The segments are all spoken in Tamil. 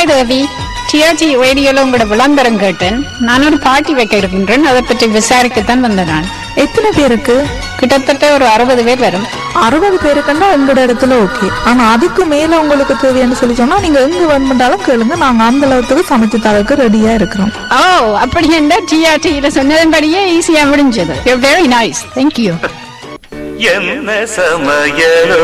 ஹாய் தேவி டிஆர்ஜி ரேடியோல உங்களோட விளம்பரம் கேட்டேன் நான் ஒரு பார்ட்டி வைக்க இருக்கின்றேன் அதை பற்றி விசாரிக்கத்தான் வந்தேன் நான் எத்தனை பேருக்கு கிட்டத்தட்ட ஒரு அறுபது பேர் வரும் அறுபது பேருக்குன்னா எங்களோட இடத்துல ஓகே ஆனா அதுக்கு மேல உங்களுக்கு தேவைன்னு சொல்லி சொன்னா நீங்க எங்க வேணுமென்றாலும் கேளுங்க நாங்க அந்த அளவுக்கு சமைச்சு தரக்கு ரெடியா இருக்கிறோம் ஓ அப்படி என்ன டிஆர்டியில சொன்னதன்படியே ஈஸியா முடிஞ்சது யூ வெரி நைஸ் தேங்க்யூ என்ன சமயலோ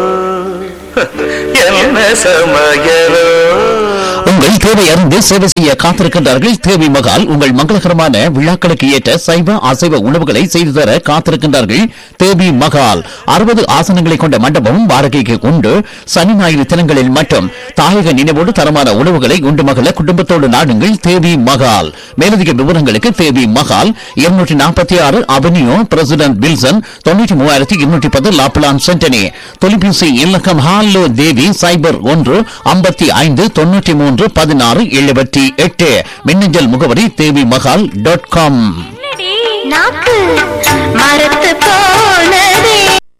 என்ன சமயலோ உங்கள் தேவை அறிந்து சேவை செய்ய காத்திருக்கின்றார்கள் தேவி மகால் உங்கள் மங்களகரமான விழாக்களுக்கு ஏற்ற சைவ அசைவ உணவுகளை செய்து தர காத்திருக்கின்றார்கள் தேவி மகால் அறுபது ஆசனங்களை கொண்ட மண்டபம் வாடகைக்கு உண்டு சனி ஞாயிறு தினங்களில் மட்டும் தாயக நினைவோடு தரமான உணவுகளை உண்டு மகள குடும்பத்தோடு நாடுங்கள் தேவி மகால் மேலதிக விவரங்களுக்கு தேவி மகால் இருநூற்றி நாற்பத்தி ஆறு அவென்யூ பிரசிடென்ட் வில்சன் தொண்ணூற்றி மூவாயிரத்தி இருநூற்றி பத்து லாப்லான் சென்டனி தொலைபேசி இலக்கம் ஹாலோ தேவி சைபர் ஒன்று ஐம்பத்தி ஐந்து தொண்ணூற்றி மூன்று பதினாறு எழுபத்தி எட்டு மின்னஞ்சல் முகவரி தேவி மகால் டாட் காம் நாக்கு மரத்து போனதே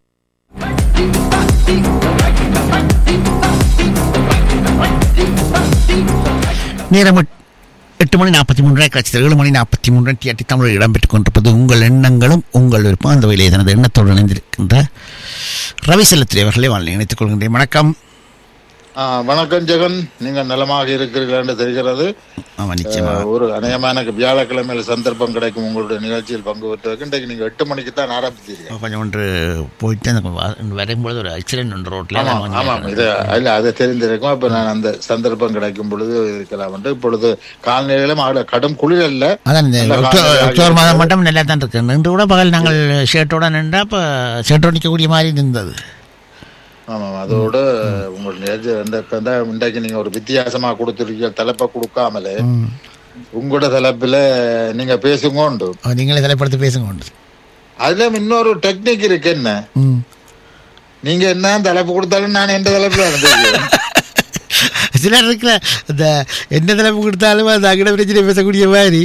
நேரம் எட்- எட்டு மணி நாற்பத்தி மூன்று கட்சி ஏழு மணி நாற்பத்தி மூன்று டிஆர்டி தமிழில் இடம்பெற்றுக் கொண்டிருப்பது உங்கள் எண்ணங்களும் உங்கள் விருப்பம் அந்த வகையிலே தனது எண்ணத்தோடு இணைந்திருக்கின்ற ரவி செல்லத்திரி அவர்களை வாழ்ந்து இணைத்துக் கொள்கின்றேன் வணக்கம் ஆ, வணக்கம் ஜெகன் நீங்க நலமாக இருக்கிறீர்கள் என்று தெரிகிறது ஆமா நிச்சயமா அஹ், ஒரு அநேகமான வியாழக்கிழமையில சந்தர்ப்பம் கிடைக்கும் உங்களுடைய நிகழ்ச்சியில் பங்கு பெற்றதுக்கு இன்றைக்கு நீங்க எட்டு மணிக்கு தான் ஆரம்பிச்சீங்க கொஞ்சம் ஒன்று போயிட்டு அந்த வ- வரும்பொழுது ஒரு ஆக்சிடென்ட் ஒன்று ரோட்ல ஆமாம் ஆமாம் இது இல்ல அது தெரிந்திருக்கும் அப்ப நான் அந்த சந்தர்ப்பம் கிடைக்கும் பொழுது இருக்கலாம் என்று இப்பொழுது காலநிலையிலும் அவ்வளவு கடும் குளிர் அல்ல அதான் இந்த நல்ல அக்டோ- காலநிலை அக்டோபர் மாதம் இருக்கிறது. மட்டும் நல்லா தான் இருக்கு நின்று கூட பகல் நாங்கள் ஷர்ட்டோட நின்றா இப்போ ஷர்ட்டோட நிற்கக்கூடிய மாதிரி இருந்தது ஆமாம் அதோட உங்கள் நிகழ்ச்சி இந்த இப்ப இந்த இன்றைக்கு நீங்க ஒரு வித்தியாசமா கொடுத்துருக்கீங்க தலைப்பை கொடுக்காமலே உங்களோட தலைப்புல நீங்க பேசுங்கோண்டு அப்ப நீங்களே தலைப்படுத்தி பேசுங்க ஒன்று அதுல இன்னொரு டெக்னிக் இருக்கு என்ன ம் நீங்க என்ன தலைப்பு கொடுத்தாலும் நான் எந்த தலைப்புல இருந்தேன் சிலர் இருக்கிற இந்த எந்த தலைப்பு கொடுத்தாலும் அந்த அகிட பிரச்சனை பேசக்கூடிய மாதிரி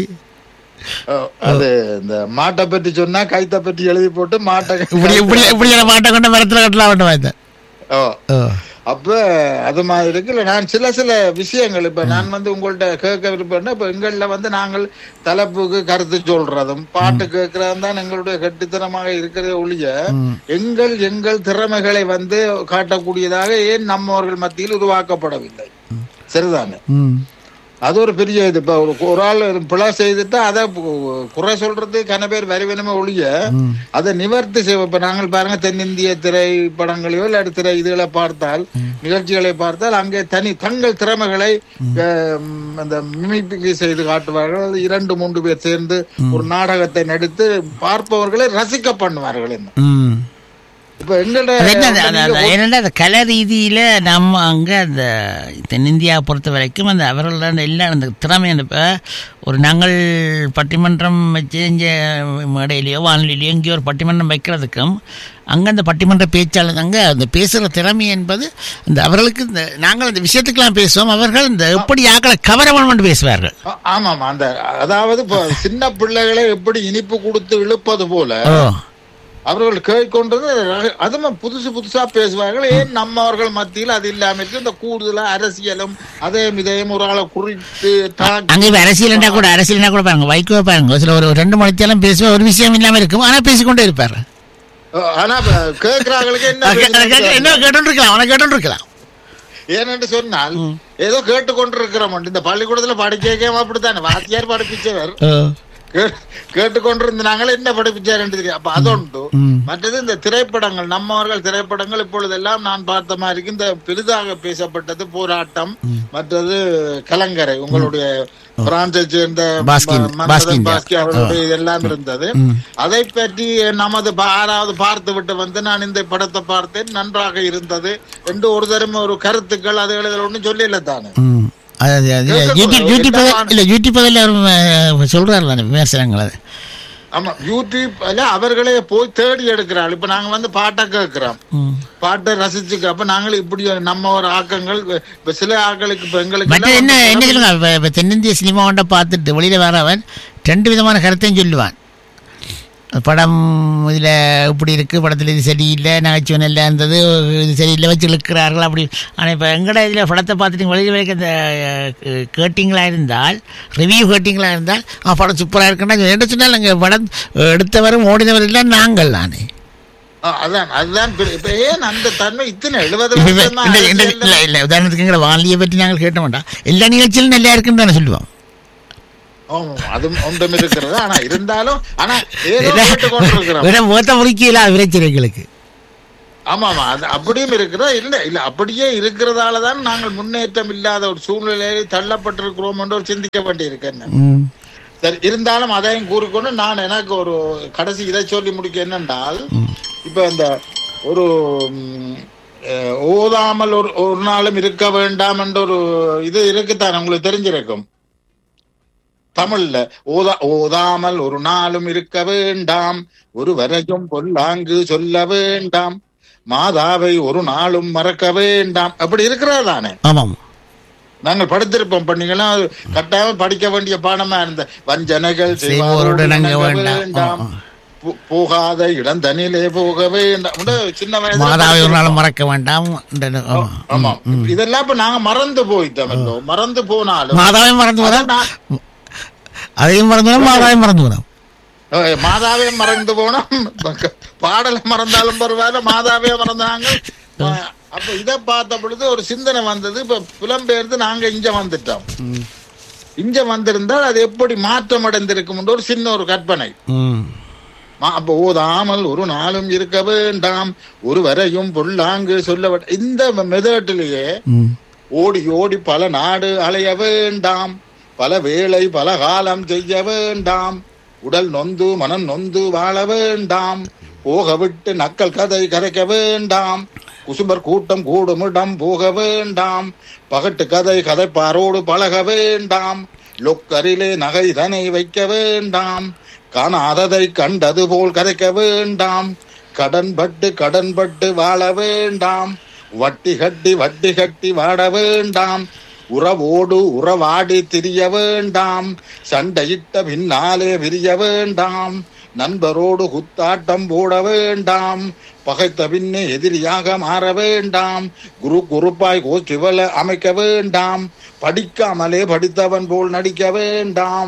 அது இந்த மாட்டை பற்றி சொன்னா கைத்தை பற்றி எழுதி போட்டு மாட்டை இப்படி இப்படி இப்படியான மாட்டை கொண்ட மரத்தில் கட்டலாம் வேண்டாம் வாய்ந்தேன் ஓ. ஓ அப்ப அது மாதிரி இருக்குல்ல நான் சில சில விஷயங்கள் இப்ப நான் வந்து உங்கள்ட்ட கேட்க விருப்பம்னா இப்ப எங்கள்ல வந்து நாங்கள் தலைப்புக்கு கருத்து சொல்றதும் பாட்டு கேட்கறதும் தான் எங்களுடைய கட்டித்தனமாக இருக்கிறதே ஒழிய எங்கள் எங்கள் திறமைகளை வந்து காட்டக்கூடியதாக ஏன் நம்மவர்கள் மத்தியில் உருவாக்கப்படவில்லை சரிதானே ம் அது ஒரு பெரிய இது இப்ப ஒரு ஒரு ஆள் பிழை செய்துட்டா அதை கு- குறை சொல்றது கன பேர் வரிவனமே ஒழிய அதை நிவர்த்தி செய்வோம் இப்ப நாங்கள் பாருங்க தென்னிந்திய திரைப்படங்களையோ இல்லாட்டி திரை இதுகளை பார்த்தால் நிகழ்ச்சிகளை பார்த்தால் அங்கே தனி தங்கள் திறமைகளை அஹ், அந்த மிமிக்ரி செய்து காட்டுவார்கள் அது இரண்டு மூன்று பேர் சேர்ந்து ஒரு நாடகத்தை நடித்து பார்ப்பவர்களை ரசிக்க பண்ணுவார்கள் என்ன ம் இப்ப எங்கள்ட அது என்ன, அது- அது- நீங்க அது என்னன்னா அந்த கலை ரீதியில் நம்ம அங்கே அந்த தென்னிந்தியா பொறுத்த வரைக்கும் அந்த அவர்களோட அந்த எல்லாம் அந்த திறமை அந்த இப்போ ஒரு நாங்கள் பட்டிமன்றம் வச்சு இங்கே மேடையிலையோ வானொலியிலையோ எங்கேயோ ஒரு பட்டிமன்றம் வைக்கிறதுக்கும் அங்கே அந்த பட்டிமன்ற பேச்சாளர் அங்கே அந்த பேசுகிற திறமை என்பது அந்த அவர்களுக்கு இந்த நாங்கள் அந்த விஷயத்துக்கெல்லாம் பேசுவோம் அவர்கள் இந்த எப்படி ஆக்களை கவரவன் பேசுவார்கள் ஆ- ஆமாம் அந்த அதாவது இப்போ சின்ன பிள்ளைகளை எப்படி இனிப்பு கொடுத்து இழுப்பது போல ஓ அவர்கள் கேட்கொண்டது அதுவும் புதுசு புதுசா பேசுவார்கள் ஏன் நம்மவர்கள் மத்தியில் அது இல்லாம இருக்கு இந்த கூடுதலா அரசியலும் அதேம் இதையும் ஒரு ஆளை குறித்து தாக்கி- அங்கே இப்போ அரசியல்னா கூட அரசியல்னா கூட பாருங்க வைகோ பாருங்க சில ஒரு ரெண்டு மணித்தெல்லாம் பேசுவோம் ஒரு விஷயம் இல்லாமல் இருக்கும் ஆனால் பேசிக்கொண்டே இருப்பார் ஆனா இப்ப கேட்கிறாங்களுக்கு என்ன என்ன பேசுறது? கேட்டு இருக்கலாம் அவனை கேட்டு இருக்கலாம் ஏனென்று சொன்னால் ஏதோ கேட்டுக்கொண்டு இருக்கிறோம் இந்த பள்ளிக்கூடத்துல படிக்க அப்படித்தானே வாத்தியார் படிப்பிச்சவர் கே- கேட்டுக்கொண்டிருந்த நாங்கள் என்ன படிப்பிச்சார் தெரியும் அப்ப அதொண்டு மற்றது இந்த திரைப்படங்கள் நம்மவர்கள் திரைப்படங்கள் இப்பொழுதெல்லாம் நான் பார்த்த மாதிரி இந்த பெரிதாக பேசப்பட்டது போராட்டம் மற்றது கலங்கரை உங்களுடைய பிரான்சை சேர்ந்த பாஸ்கின், ம- பாஸ்கின் மன்மதன் பாஸ்கி அவர்களுடைய இதெல்லாம் இருந்தது அதை பற்றி நமது பா- ஆறாவது பார்த்து விட்டு வந்து நான் இந்த படத்தை பார்த்தேன் நன்றாக இருந்தது என்று ஒரு தரம் ஒரு கருத்துக்கள் அதுகள் ஒன்றும் சொல்லல தானே ம். அது அது அது கேட்க யூடியூப் கூடாது. யூடியூப் எல்லாம் பதில் இல்லை யூடியூப் பதில் அவர் சொல்கிறார்கள் அந்த விமர்சனங்கள் அது ஆமா யூடியூப்ல அவர்களே போய் தேடி எடுக்கிறாள் இப்ப நாங்க வந்து பாட்டை கேட்கிறோம் பாட்டை ரசிச்சுக்க அப்ப நாங்கள் இப்படி நம்ம ஒரு ஆக்கங்கள் இப்ப சில ஆக்களுக்கு இப்ப எங்களுக்கு மற்ற என்ன எல்லாம் என்ன சொல்லுங்க இப்ப- இப்ப தென்னிந்திய சினிமாவோட பார்த்துட்டு வெளியில் வரவன் ரெண்டு விதமான கருத்தையும் சொல்லுவான் படம் இதில் இப்படி இருக்குது படத்தில் இது சரியில்லை நகைச்சுவை நல்லா இருந்தது இது சரியில்லை வச்சு இழுக்கிறார்கள் அப்படி ஆனால் இப்போ எங்கட இதில் படத்தை பார்த்துட்டு வெளியில் வரைக்கும் அந்த கேட்டிங்களாக இருந்தால் ரிவ்யூ கேட்டிங்களாக இருந்தால் ஆ படம் சூப்பராக இருக்குன்னா என்ன சொன்னால் நாங்கள் படம் எடுத்தவரும் ஓடினவர் இல்லை நாங்கள் தானே ஆ, அதான் அதுதான் பெரிய- இப்ப ஏன் அந்த தன்மை இத்தனை எழுபது இப்ப வருஷமா இந்த- இந்த- அரசியல்ல- இல்லை இல்லை உதாரணத்துக்கு எங்களை வாலியை பற்றி நாங்கள் கேட்ட மாட்டோம் எல்லா நிகழ்ச்சியிலும் நல்லா இருக்குன்னு தானே சொல்லுவோம் ஆமா, அதுவும் ஒன்றும் இருக்கிறது ஆனா இருந்தாலும் ஆனா ஏதோ கேட்டுக் கொண்டிருக்கிறோம் வேற மொத்த முறிக்கல விரைச்சிரைகளுக்கு ஆமா ஆமா அது அப்படியும் இருக்கிறதா இல்ல இல்ல அப்படியே இருக்கிறதால தான் நாங்கள் முன்னேற்றம் இல்லாத ஒரு சூழ்நிலையில் தள்ளப்பட்டிருக்கிறோம் என்று ஒரு சிந்திக்க வேண்டியிருக்கேன் சரி இருந்தாலும் அதையும் கூறிக்கொண்டு நான் எனக்கு ஒரு கடைசி இதை சொல்லி முடிக்க என்னென்றால் இப்ப இந்த ஒரு ம், அஹ், ஓதாமல் ஒரு ஒரு நாளும் இருக்க வேண்டாம் என்ற ஒரு இது இருக்குத்தான் உங்களுக்கு தெரிஞ்சிருக்கும் தமிழ்ல ஓதா ஓதாமல் ஒரு நாளும் இருக்க வேண்டாம் ஒரு வரையும் பொல்லாங்கு சொல்ல வேண்டாம் மாதாவை ஒரு நாளும் மறக்க வேண்டாம் அப்படி இருக்கிறதானே ஆமாம் நாங்கள் படித்திருப்போம் பண்ணீங்கன்னா அது கட்டாயம் படிக்க வேண்டிய பாடமா இருந்த வஞ்சனைகள் செய்வோரோடு செய்வாரோடு இணங்க இணங்க வேண்டாம். வேண்டாம் ஆ, போ- போகாத இடம் தனியிலே போக வேண்டாம் உண்டு, சின்ன வயதுல மாதாவை ஒரு நாள் படிச்சிருப்போம். மறக்க வேண்டாம் என்று- ஆமா. ஆமா இதெல்லாம் இப்ப நாங்க மறந்து போயிட்டோம் இப்போ. மறந்து போனாலும் மாதாவை மறந்து அதான் போனோம் நான்- அதையும் மறந்து போனோம் மாதாவையும் மறந்து போனோம் அஹ் மாதாவே மறந்து போனோம் பாடலை மறந்தாலும் பரவாயில்ல மாதாவே மறந்தாங்க அஹ் அப்ப இதை பார்த்த பொழுது ஒரு சிந்தனை வந்தது இப்ப புலம்பெயர்ந்து நாங்க இங்க வந்துட்டோம் இங்க வந்திருந்தால் அது எப்படி மாற்றம் அடைந்திருக்கும் ஒரு சின்ன ஒரு கற்பனை ம். மா- அப்ப ஓதாமல் ஒரு நாளும் இருக்க வேண்டாம் ஒரு வரையும் பொல்லாங்கு சொல்ல வேண்டாம். இந்த மெதட்டிலேயே ம். ஓடி ஓடி பல நாடு அலைய வேண்டாம் பல வேளை பல காலம் செய்ய வேண்டாம் உடல் நொந்து மனம் நொந்து வாழ வேண்டாம் போக விட்டு நக்கல் கதை கதைக்க வேண்டாம் குசும்பர் கூட்டம் கூடுமிடம் போக வேண்டாம் பகட்டு கதை கதைப்பாரோடு பழக வேண்டாம் லொக்கரிலே நகை தனை வைக்க வேண்டாம் காணாததை கண்டது போல் கதைக்க வேண்டாம் கடன்பட்டு கடன்பட்டு வாழ வேண்டாம் வட்டி கட்டி வட்டி கட்டி வாட வேண்டாம் உறவோடு உறவாடி திரிய வேண்டாம் சண்டையிட்ட பின்னாலே விரிய வேண்டாம் நண்பரோடு குத்தாட்டம் போட வேண்டாம் பகைத்த பின்னே எதிரியாக மாற வேண்டாம் குரு குருப்பாய் கோஷ்டிவல அமைக்க வேண்டாம் படிக்காமலே படித்தவன் போல் நடிக்க வேண்டாம்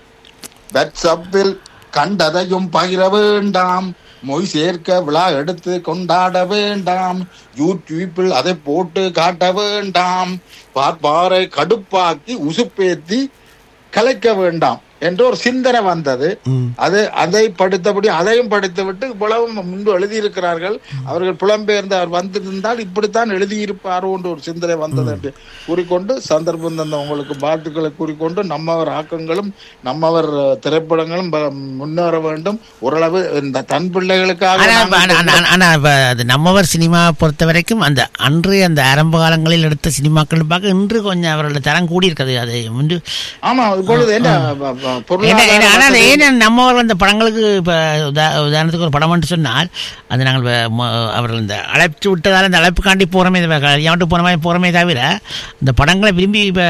வாட்ஸ்அப்பில் கண்டதையும் பகிர வேண்டாம் மொய் சேர்க்க விழா எடுத்து கொண்டாட வேண்டாம் யூடியூப்பில் அதை போட்டு காட்ட வேண்டாம் பார்ப்பாரை கடுப்பாக்கி உசுப்பேத்தி கலைக்க வேண்டாம் என்ற ஒரு சிந்தனை வந்தது அது அதை படித்தபடி அதையும் படித்து விட்டு இவ்வளவு முன்பு எழுதியிருக்கிறார்கள் அவர்கள் புலம்பெயர்ந்து அவர் வந்திருந்தால் இப்படித்தான் எழுதியிருப்பாரோ என்ற ஒரு சிந்தனை வந்தது என்று கூறிக்கொண்டு சந்தர்ப்பம் தந்த உங்களுக்கு வாழ்த்துக்களை கூறிக்கொண்டு நம்மவர் ஆக்கங்களும் நம்மவர் திரைப்படங்களும் ப- முன்னேற வேண்டும் ஓரளவு இந்த தன் பிள்ளைகளுக்காக ஆனா இப்ப- ஆனா- நாங்கள் ஆனா- ஆனா இப்ப அது நம்மவர் சினிமா பொறுத்த வரைக்கும் அந்த அன்று அந்த ஆரம்ப காலங்களில் எடுத்த சினிமாக்கள் பார்க்க இன்று கொஞ்சம் அவர்களோட தரம் கூடி இருக்குது அது முன்பு ஆமா இப்பொழுது என்ன ப- ப- ஏன்னா- பொருளாதார ஏன்னா- ஆனா வசதி- ஏன்னா நம்மவர் அந்த படங்களுக்கு இப்போ உதா உதாரணத்துக்கு ஒரு படம் சொன்னால் அது நாங்கள் வ- ம- அவர்கள் இந்த அழைப்பு விட்டதால் அந்த அழைப்புக்காண்டி போகிறோமே கல்யாணத்து போகிற மாதிரி போகிறோமே தவிர இந்த படங்களை விரும்பி இப்போ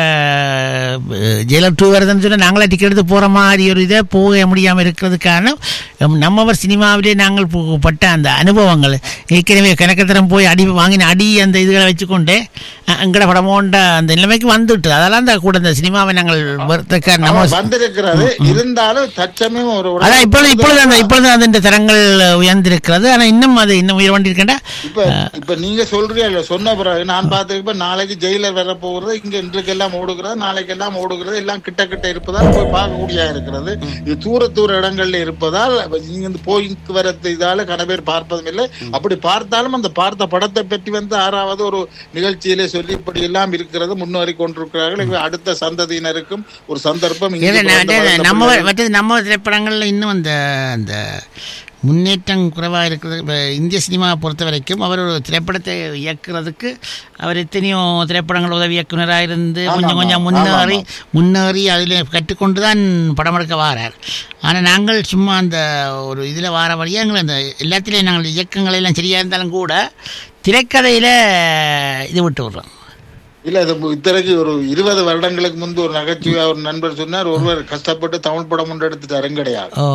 ஜெயிலர் டூ வருதுன்னு சொன்னால் நாங்களே டிக்கெட் எடுத்து போகிற மாதிரி ஒரு இதை போக முடியாமல் இருக்கிறதுக்கான ஹம், நம்மவர் சினிமாவிலே நாங்கள் பு- பட்ட அந்த அனுபவங்கள் ஏற்கனவே கணக்கத்திரம் போய் அடி வாங்கின அடி அந்த இதுகளை வச்சுக்கொண்டு அஹ், எங்கட படமோண்ட அந்த நிலைமைக்கு வந்துட்டு அதெல்லாம் அந்த கூட இந்த சினிமாவை நாங்கள் வெறுத்தக்க ஆமா, நம்ம வந்திருக்கிறது இருந்தாலும் தற்சமயம் ஒரு ஒரு- அதான் இப்பொழுது இப்பொழுது அந்த இப்பொழுது அந்த தரங்கள் உயர்ந்திருக்கிறது ஆனா இன்னும் அது இன்னும் உயர் வேண்டியிருக்கேன்டா இப்ப இப்ப நீங்க சொல்றீங்க சொன்ன பிறகு நான் பார்த்திருப்ப நாளைக்கு ஜெயிலர் வர போகிறது இங்க இன்றைக்கெல்லாம் ஓடுகிறது நாளைக்கு எல்லாம் ஓடுகிறது எல்லாம் கிட்ட கிட்ட இருப்பதால் போய் பார்க்கக்கூடிய இருக்கிறது இது தூர தூர இடங்கள்ல இருப்பதால் இங்க இருந்து போய் வரது இதால கன பேர் பார்ப்பதும் இல்லை அப்படி பார்த்தாலும் அந்த பார்த்த படத்தை பற்றி வந்து ஆறாவது ஒரு நிகழ்ச்சியிலே சொல்லி இப்படி எல்லாம் இருக்கிறது முன்னேறி கொண்டிருக்கிறார்கள் இவை அடுத்த சந்ததியினருக்கும் ஒரு சந்தர்ப்பம் இங்கு இல்ல, நான் பிறந்த வந்து வளர்ந்த நம்ம பிள்ளைகள் மற்றது நம்ம திரைப்படங்கள்ல இன்னும் அந்த அந்த முன்னேற்றம் குறைவாக இருக்கிறது இப்போ இந்திய சினிமாவை பொறுத்த வரைக்கும் அவர் ஒரு திரைப்படத்தை இயக்குறதுக்கு அவர் எத்தனையோ திரைப்படங்கள் உதவி இயக்குனராக இருந்து ஆமா, கொஞ்சம் கொஞ்சம் ஆமா, முன்னேறி ஆமா, முன்னேறி அதில் கற்றுக்கொண்டு தான் படம் எடுக்க வாரார் ஆனால் நாங்கள் சும்மா அந்த ஒரு இதில் வார வழியாக எங்களை அந்த எல்லாத்துலேயும் நாங்கள் இயக்கங்கள் எல்லாம் சரியாக இருந்தாலும் கூட திரைக்கதையில் இது விட்டு விடுறோம் இல்ல இது இத்தனைக்கு ஒரு இருபது வருடங்களுக்கு முன்பு ஒரு நகைச்சுவை ஒரு நண்பர் சொன்னார் ஒருவர் கஷ்டப்பட்டு தமிழ் படம் ஒன்று எடுத்துட்டாருங்க கிடையாது ஓ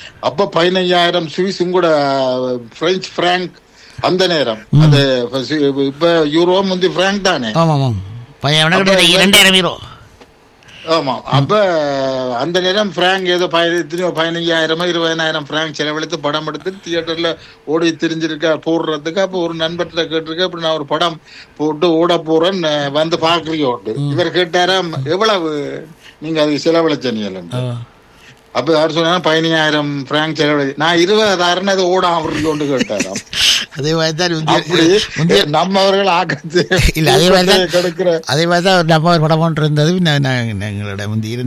அப்ப பதினையாயிரம் சுவிஸும் கூட பிரெஞ்சு பிராங்க் அந்த நேரம் அது இப்ப யூரோ முந்தி பிராங்க் தானே ஆமாம் ஆமாம் பையன் அவனுக்கு அப்ப இரண்டாயிரம் ஹீரோ ஆமா அப்ப அந்த நேரம் பிராங்க் ஏதோ பதினஞ்சு பதினஞ்சாயிரமோ இருபதாயிரம் பிராங்க் செலவழித்து படம் எடுத்து தியேட்டர்ல ஓடி திரிஞ்சிருக்கா போடுறதுக்கு அப்ப ஒரு நண்பர்கிட்ட கேட்டிருக்க அப்படி நான் ஒரு படம் போட்டு ஓட போறேன் வந்து பாக்குறியோண்டு இவர் கேட்டாராம் எவ்வளவு நீங்க அதுக்கு செலவழிச்சீங்க அப்ப யார் சொன்னா பதினஞ்சாயிரம் பிராங்க் செலவழி நான் இருபதாயிரம் அது ஓட அவருக்கு கேட்டாராம் அதே மாதிரி தான் அப்படி முந்தைய நம்மவர்கள் ஆக்கத்து இல்ல அதே மாதிரி தான் கெடுக்கிற அதே மாதிரி தான் நம்ம ஒரு படம் ஒன்று இருந்தது நான் நான் எங்களோட முந்தி